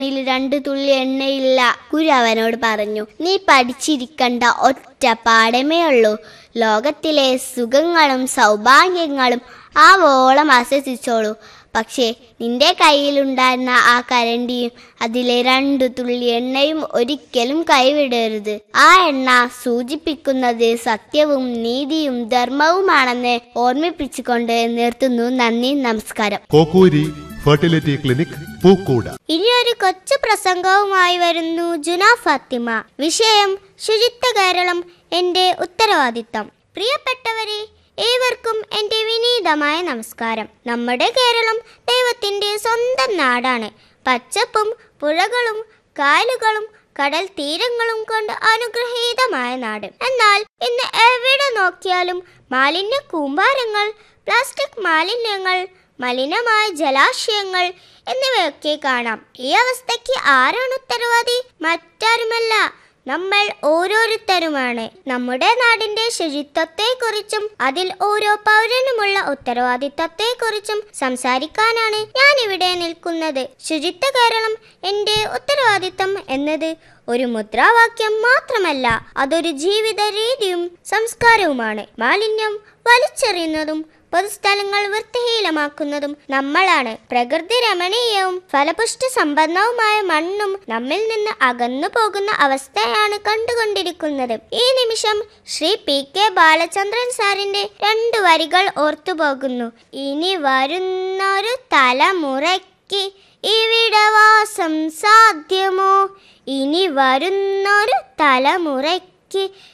ഇതിൽ രണ്ട് തുള്ളി എണ്ണയില്ല ഗുരു അവനോട് പറഞ്ഞു നീ പഠിച്ചിരിക്കണ്ട ഒറ്റ പാഠമേ ഉള്ളൂ ലോകത്തിലെ സുഖങ്ങളും സൗഭാഗ്യങ്ങളും ആവോളം ആസ്വദിച്ചോളൂ പക്ഷേ നിന്റെ കയ്യിലുണ്ടായിരുന്ന ആ കരണ്ടിയും അതിലെ രണ്ടു തുള്ളി എണ്ണയും ഒരിക്കലും കൈവിടരുത് ആ എണ്ണ സൂചിപ്പിക്കുന്നത് സത്യവും നീതിയും ധർമ്മവുമാണെന്ന് ഓർമ്മിപ്പിച്ചുകൊണ്ട് നിർത്തുന്നു നന്ദി നമസ്കാരം കോക്കൂരി ഫെർട്ടിലിറ്റി ക്ലിനിക് പൂക്കൂട ഇനി ഒരു കൊച്ചു പ്രസംഗവുമായി വരുന്നു ജുന ഫാത്തിമ വിഷയം ശുചിത്വ കേരളം എന്റെ ഉത്തരവാദിത്തം പ്രിയപ്പെട്ടവരെ ഏവർക്കും എന്റെ വിനീതമായ നമസ്കാരം നമ്മുടെ കേരളം ദൈവത്തിന്റെ സ്വന്തം നാടാണ് പച്ചപ്പും പുഴകളും കായലുകളും കടൽ തീരങ്ങളും കൊണ്ട് അനുഗ്രഹീതമായ നാട് എന്നാൽ ഇന്ന് എവിടെ നോക്കിയാലും മാലിന്യ കൂമ്പാരങ്ങൾ പ്ലാസ്റ്റിക് മാലിന്യങ്ങൾ മലിനമായ ജലാശയങ്ങൾ എന്നിവയൊക്കെ കാണാം ഈ അവസ്ഥയ്ക്ക് ആരാണ് ഉത്തരവാദി മറ്റാരുമല്ല നമ്മൾ ഓരോരുത്തരുമാണ് നമ്മുടെ നാടിന്റെ ശുചിത്വത്തെക്കുറിച്ചും അതിൽ ഓരോ പൗരനുമുള്ള ഉത്തരവാദിത്തത്തെക്കുറിച്ചും സംസാരിക്കാനാണ് ഞാൻ ഇവിടെ നിൽക്കുന്നത് ശുചിത്വ കേരളം എന്റെ ഉത്തരവാദിത്തം എന്നത് ഒരു മുദ്രാവാക്യം മാത്രമല്ല അതൊരു ജീവിത രീതിയും സംസ്കാരവുമാണ് മാലിന്യം വലിച്ചെറിയുന്നതും പൊതുസ്ഥലങ്ങൾ വൃത്തിഹീനമാക്കുന്നതും നമ്മളാണ് പ്രകൃതി രമണീയവും ഫലപുഷ്ട സമ്പന്നവുമായ മണ്ണും നമ്മിൽ നിന്ന് അകന്നു പോകുന്ന അവസ്ഥയാണ് കണ്ടുകൊണ്ടിരിക്കുന്നത് ഈ നിമിഷം ശ്രീ പി കെ ബാലചന്ദ്രൻ സാറിന്റെ രണ്ട് വരികൾ ഓർത്തുപോകുന്നു ഇനി വരുന്നൊരു തലമുറയ്ക്ക് ഇവിടെ വാസം സാധ്യമോ ഇനി വരുന്നൊരു തലമുറയ്ക്ക്